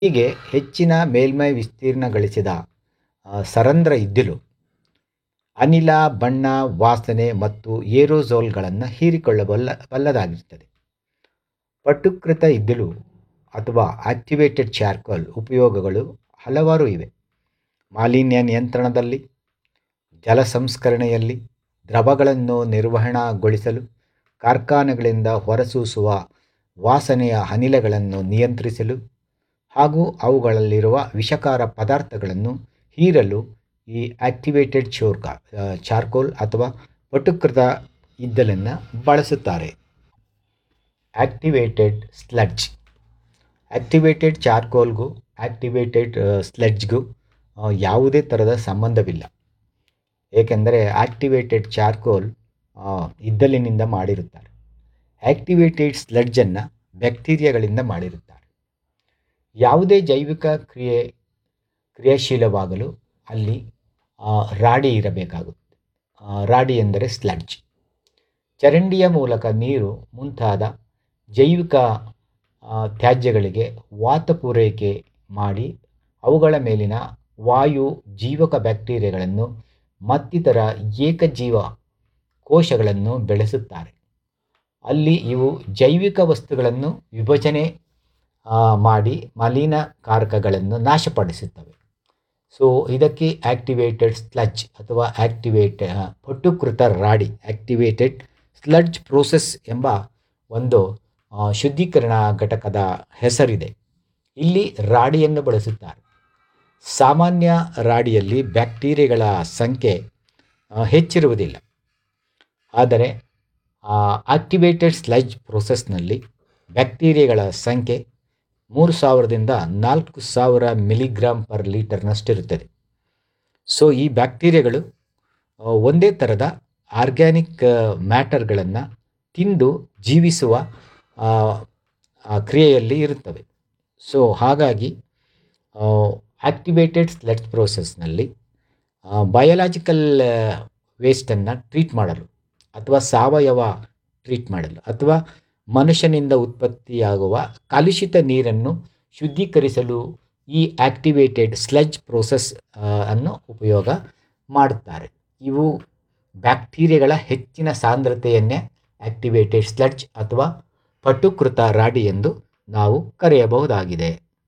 ಹೀಗೆ ಹೆಚ್ಚಿನ ಮೇಲ್ಮೈ ವಿಸ್ತೀರ್ಣ ಗಳಿಸಿದ ಆ, ಸರಂಧ್ರ ಇದ್ದಿಲು ಅನಿಲ ಬಣ್ಣ ವಾಸನೆ ಮತ್ತು ಏರೋಝೋಲ್ಗಳನ್ನು ಹೀರಿಕೊಳ್ಳಬಲ್ಲ ಬಲ್ಲದಾಗಿರ್ತದೆ ಪಟುಕೃತ ಇದ್ದಿಲು ಅಥವಾ ಆಕ್ಟಿವೇಟೆಡ್ ಚಾರ್ಕೋಲ್ ಉಪಯೋಗಗಳು ಹಲವಾರು ಇವೆ ಮಾಲಿನ್ಯ ನಿಯಂತ್ರಣದಲ್ಲಿ ಜಲ ಸಂಸ್ಕರಣೆಯಲ್ಲಿ ದ್ರವಗಳನ್ನು ನಿರ್ವಹಣಾಗೊಳಿಸಲು ಕಾರ್ಖಾನೆಗಳಿಂದ ಹೊರಸೂಸುವ ವಾಸನೆಯ ಅನಿಲಗಳನ್ನು ನಿಯಂತ್ರಿಸಲು ಹಾಗೂ ಅವುಗಳಲ್ಲಿರುವ ವಿಷಕಾರ ಪದಾರ್ಥಗಳನ್ನು ಹೀರಲು ಈ ಆಕ್ಟಿವೇಟೆಡ್ ಚೋರ್ಕ ಚಾರ್ಕೋಲ್ ಅಥವಾ ಪಟುಕೃತ ಇದ್ದಲನ್ನು ಬಳಸುತ್ತಾರೆ ಆಕ್ಟಿವೇಟೆಡ್ ಸ್ಲಡ್ಜ್ ಆಕ್ಟಿವೇಟೆಡ್ ಚಾರ್ಕೋಲ್ಗೂ ಆಕ್ಟಿವೇಟೆಡ್ ಸ್ಲೆಡ್ಜ್ಗೂ ಯಾವುದೇ ಥರದ ಸಂಬಂಧವಿಲ್ಲ ಏಕೆಂದರೆ ಆಕ್ಟಿವೇಟೆಡ್ ಚಾರ್ಕೋಲ್ ಇದ್ದಲಿನಿಂದ ಮಾಡಿರುತ್ತಾರೆ ಆಕ್ಟಿವೇಟೆಡ್ ಸ್ಲಡ್ಜನ್ನು ಬ್ಯಾಕ್ಟೀರಿಯಾಗಳಿಂದ ಮಾಡಿರುತ್ತಾರೆ ಯಾವುದೇ ಜೈವಿಕ ಕ್ರಿಯೆ ಕ್ರಿಯಾಶೀಲವಾಗಲು ಅಲ್ಲಿ ಆ, ರಾಡಿ ಇರಬೇಕಾಗುತ್ತದೆ ಆ, ರಾಡಿ ಎಂದರೆ ಸ್ಲಡ್ಜ್ ಚರಂಡಿಯ ಮೂಲಕ ನೀರು ಮುಂತಾದ ಜೈವಿಕ ಆ, ತ್ಯಾಜ್ಯಗಳಿಗೆ ವಾತ ಪೂರೈಕೆ ಮಾಡಿ ಅವುಗಳ ಮೇಲಿನ ವಾಯು ಜೀವಕ ಬ್ಯಾಕ್ಟೀರಿಯಾಗಳನ್ನು ಮತ್ತಿತರ ಏಕಜೀವ ಕೋಶಗಳನ್ನು ಬೆಳೆಸುತ್ತಾರೆ ಅಲ್ಲಿ ಇವು ಜೈವಿಕ ವಸ್ತುಗಳನ್ನು ವಿಭಜನೆ ಆ, ಮಾಡಿ ಮಲಿನಕಾರಕಗಳನ್ನು ನಾಶಪಡಿಸುತ್ತವೆ ಸೊ ಇದಕ್ಕೆ ಆಕ್ಟಿವೇಟೆಡ್ ಸ್ಲಡ್ಜ್ ಅಥವಾ ಆಕ್ಟಿವೇಟ್ ಪಟುಕೃತ ರಾಡಿ ಆಕ್ಟಿವೇಟೆಡ್ ಸ್ಲಡ್ಜ್ ಪ್ರೋಸೆಸ್ ಎಂಬ ಒಂದು ಆ, ಶುದ್ಧೀಕರಣ ಘಟಕದ ಹೆಸರಿದೆ ಇಲ್ಲಿ ರಾಡಿಯನ್ನು ಬಳಸುತ್ತಾರೆ ಸಾಮಾನ್ಯ ರಾಡಿಯಲ್ಲಿ ಬ್ಯಾಕ್ಟೀರಿಯಾಗಳ ಸಂಖ್ಯೆ ಆ, ಹೆಚ್ಚಿರುವುದಿಲ್ಲ ಆದರೆ ಆಕ್ಟಿವೇಟೆಡ್ ಸ್ಲಡ್ಜ್ ಪ್ರೋಸೆಸ್ನಲ್ಲಿ ಬ್ಯಾಕ್ಟೀರಿಯಾಗಳ ಸಂಖ್ಯೆ ಮೂರು ಸಾವಿರದಿಂದ ನಾಲ್ಕು ಸಾವಿರ ಮಿಲಿಗ್ರಾಮ್ ಪರ್ ಲೀಟರ್ನಷ್ಟಿರುತ್ತದೆ ಸೊ ಈ ಬ್ಯಾಕ್ಟೀರಿಯಾಗಳು ಆ, ಒಂದೇ ಥರದ ಆರ್ಗ್ಯಾನಿಕ್ ಮ್ಯಾಟರ್ಗಳನ್ನು ತಿಂದು ಜೀವಿಸುವ ಆ, ಆ ಕ್ರಿಯೆಯಲ್ಲಿ ಇರುತ್ತವೆ ಸೊ ಹಾಗಾಗಿ ಆಕ್ಟಿವೇಟೆಡ್ ಸ್ಲೆಟ್ ಪ್ರೋಸೆಸ್ನಲ್ಲಿ ಬಯೋಲಾಜಿಕಲ್ ವೇಸ್ಟನ್ನು ಟ್ರೀಟ್ ಮಾಡಲು ಅಥವಾ ಸಾವಯವ ಟ್ರೀಟ್ ಮಾಡಲು ಅಥವಾ ಮನುಷ್ಯನಿಂದ ಉತ್ಪತ್ತಿಯಾಗುವ ಕಲುಷಿತ ನೀರನ್ನು ಶುದ್ಧೀಕರಿಸಲು ಈ ಆಕ್ಟಿವೇಟೆಡ್ ಸ್ಲಡ್ಜ್ ಪ್ರೋಸೆಸ್ ಅನ್ನು ಉಪಯೋಗ ಮಾಡುತ್ತಾರೆ ಇವು ಬ್ಯಾಕ್ಟೀರಿಯಾಗಳ ಹೆಚ್ಚಿನ ಸಾಂದ್ರತೆಯನ್ನೇ ಆಕ್ಟಿವೇಟೆಡ್ ಸ್ಲಡ್ಜ್ ಅಥವಾ ಪಟುಕೃತ ರಾಡಿ ಎಂದು ನಾವು ಕರೆಯಬಹುದಾಗಿದೆ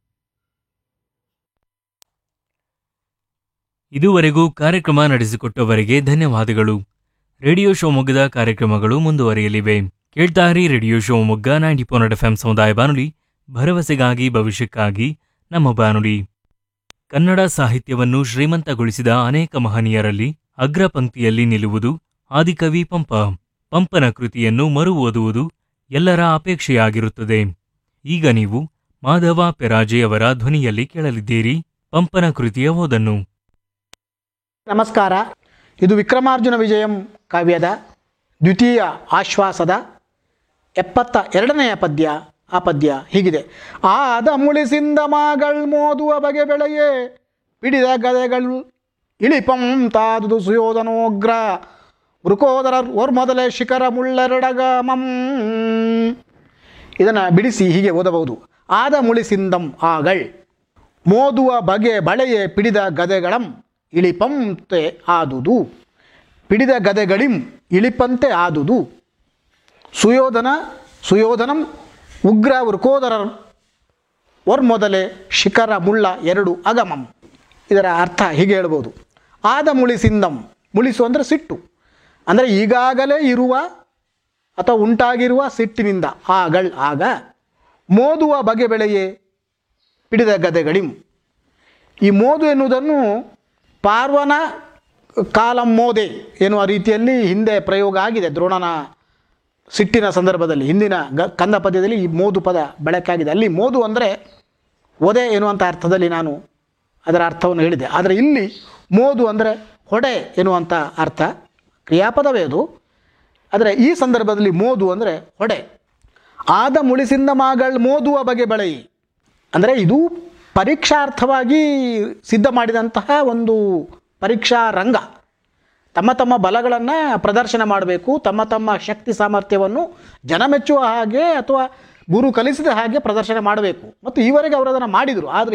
ಇದುವರೆಗೂ ಕಾರ್ಯಕ್ರಮ ನಡೆಸಿಕೊಟ್ಟವರಿಗೆ ಧನ್ಯವಾದಗಳು ರೇಡಿಯೋ ಶಿವಮೊಗ್ಗದ ಕಾರ್ಯಕ್ರಮಗಳು ಮುಂದುವರಿಯಲಿವೆ ಕೇಳ್ತಾರಿ radio Shivamogga ninety point F ಸಮುದಾಯ ಬಾನುಲಿ ಭರವಸೆಗಾಗಿ ಭವಿಷ್ಯಕ್ಕಾಗಿ ನಮ್ಮ ಬಾನುಲಿ ಕನ್ನಡ ಸಾಹಿತ್ಯವನ್ನು ಶ್ರೀಮಂತಗೊಳಿಸಿದ ಅನೇಕ ಮಹನೀಯರಲ್ಲಿ ಅಗ್ರ ಪಂಕ್ತಿಯಲ್ಲಿ ನಿಲ್ಲುವುದು ಆದಿಕವಿ ಪಂಪ ಪಂಪನ ಕೃತಿಯನ್ನು ಮರು ಓದುವುದು ಎಲ್ಲರ ಅಪೇಕ್ಷೆಯಾಗಿರುತ್ತದೆ ಈಗ ನೀವು ಮಾಧವ ಪೆರಾಜೆ ಅವರ ಧ್ವನಿಯಲ್ಲಿ ಕೇಳಲಿದ್ದೀರಿ ಪಂಪನ ಕೃತಿಯ ಓದನ್ನು ನಮಸ್ಕಾರ ಇದು ವಿಕ್ರಮಾರ್ಜುನ ವಿಜಯಂ ಕಾವ್ಯದ ದ್ವಿತೀಯ ಆಶ್ವಾಸದ ಎಪ್ಪತ್ತ ಎರಡನೆಯ ಪದ್ಯ ಆ ಪದ್ಯ ಹೀಗಿದೆ ಆದ ಮುಳಿಸಿಂದ ಮಾಗಳ್ ಮೋದುವ ಬಗೆ ಬೆಳೆಯೇ ಪಿಡಿದ ಗದೆಗಳು ಇಳಿಪಂ ತಾದುದು ಸುಯೋಧನೋಗ್ರ ಮೃಕೋದರ ಓರ್ ಮೊದಲೇ ಶಿಖರ ಮುಳ್ಳೆರಡಗಮಂ ಇದನ್ನು ಬಿಡಿಸಿ ಹೀಗೆ ಓದಬಹುದು ಆದ ಮುಳಿಸಿಂದಂ ಆಗಳ್ ಮೋದುವ ಬಗೆ ಬಳೆಯೇ ಪಿಡಿದ ಗದೆಗಳಂ ಇಳಿಪಂತೆ ಆದುದು ಪಿಡಿದ ಗದೆಗಳಿಂ ಇಳಿಪಂತೆ ಆದುದು ಸುಯೋಧನ ಸುಯೋಧನಂ ಉಗ್ರ ವೃಕೋದರ ಮೊದಲೇ ಶಿಖರ ಮುಳ್ಳ ಎರಡು ಅಗಮಂ ಇದರ ಅರ್ಥ ಹೀಗೆ ಹೇಳ್ಬೋದು ಆದ ಮುಳಿಸಿಂದಂ ಮುಳಿಸು ಅಂದರೆ ಸಿಟ್ಟು ಅಂದರೆ ಈಗಾಗಲೇ ಇರುವ ಅಥವಾ ಉಂಟಾಗಿರುವ ಸಿಟ್ಟಿನಿಂದ ಆಗಳ್ ಆಗ ಮೋದುವ ಬಗೆ ಬೆಳೆಯೇ ಪಿಡಿದ ಗದೆಗಳಿಂ ಈ ಮೋದು ಎನ್ನುವುದನ್ನು ಪಾರ್ವನ ಕಾಲಂ ಮೋದೆ ಎನ್ನುವ ರೀತಿಯಲ್ಲಿ ಹಿಂದೆ ಪ್ರಯೋಗ ಆಗಿದೆ ದ್ರೋಣನ ಸಿಟ್ಟಿನ ಸಂದರ್ಭದಲ್ಲಿ ಹಿಂದಿನ ಗ ಕಂದ ಪದ್ಯದಲ್ಲಿ ಈ ಮೋದು ಪದ ಬಳಕೆಯಾಗಿದೆ ಅಲ್ಲಿ ಮೋದು ಅಂದರೆ ಒದೆ ಎನ್ನುವಂಥ ಅರ್ಥದಲ್ಲಿ ನಾನು ಅದರ ಅರ್ಥವನ್ನು ಹೇಳಿದೆ ಆದರೆ ಇಲ್ಲಿ ಮೋದು ಅಂದರೆ ಹೊಡೆ ಎನ್ನುವಂಥ ಅರ್ಥ ಕ್ರಿಯಾಪದವೇ ಅದು ಆದರೆ ಈ ಸಂದರ್ಭದಲ್ಲಿ ಮೋದು ಅಂದರೆ ಹೊಡೆ ಆದ ಮುಳಿಸಿಂದ ಮಾಗಳ್ ಮೋದುವ ಬಗೆ ಬೆಳೆಯಿ ಅಂದರೆ ಇದು ಪರೀಕ್ಷಾರ್ಥವಾಗಿ ಸಿದ್ಧ ಮಾಡಿದಂತಹ ಒಂದು ಪರೀಕ್ಷಾ ರಂಗ ತಮ್ಮ ತಮ್ಮ ಬಲಗಳನ್ನು ಪ್ರದರ್ಶನ ಮಾಡಬೇಕು ತಮ್ಮ ತಮ್ಮ ಶಕ್ತಿ ಸಾಮರ್ಥ್ಯವನ್ನು ಜನ ಮೆಚ್ಚುವ ಹಾಗೆ ಅಥವಾ ಗುರು ಕಲಿಸಿದ ಹಾಗೆ ಪ್ರದರ್ಶನ ಮಾಡಬೇಕು ಮತ್ತು ಈವರೆಗೆ ಅವರು ಅದನ್ನು ಮಾಡಿದರು ಆದರೆ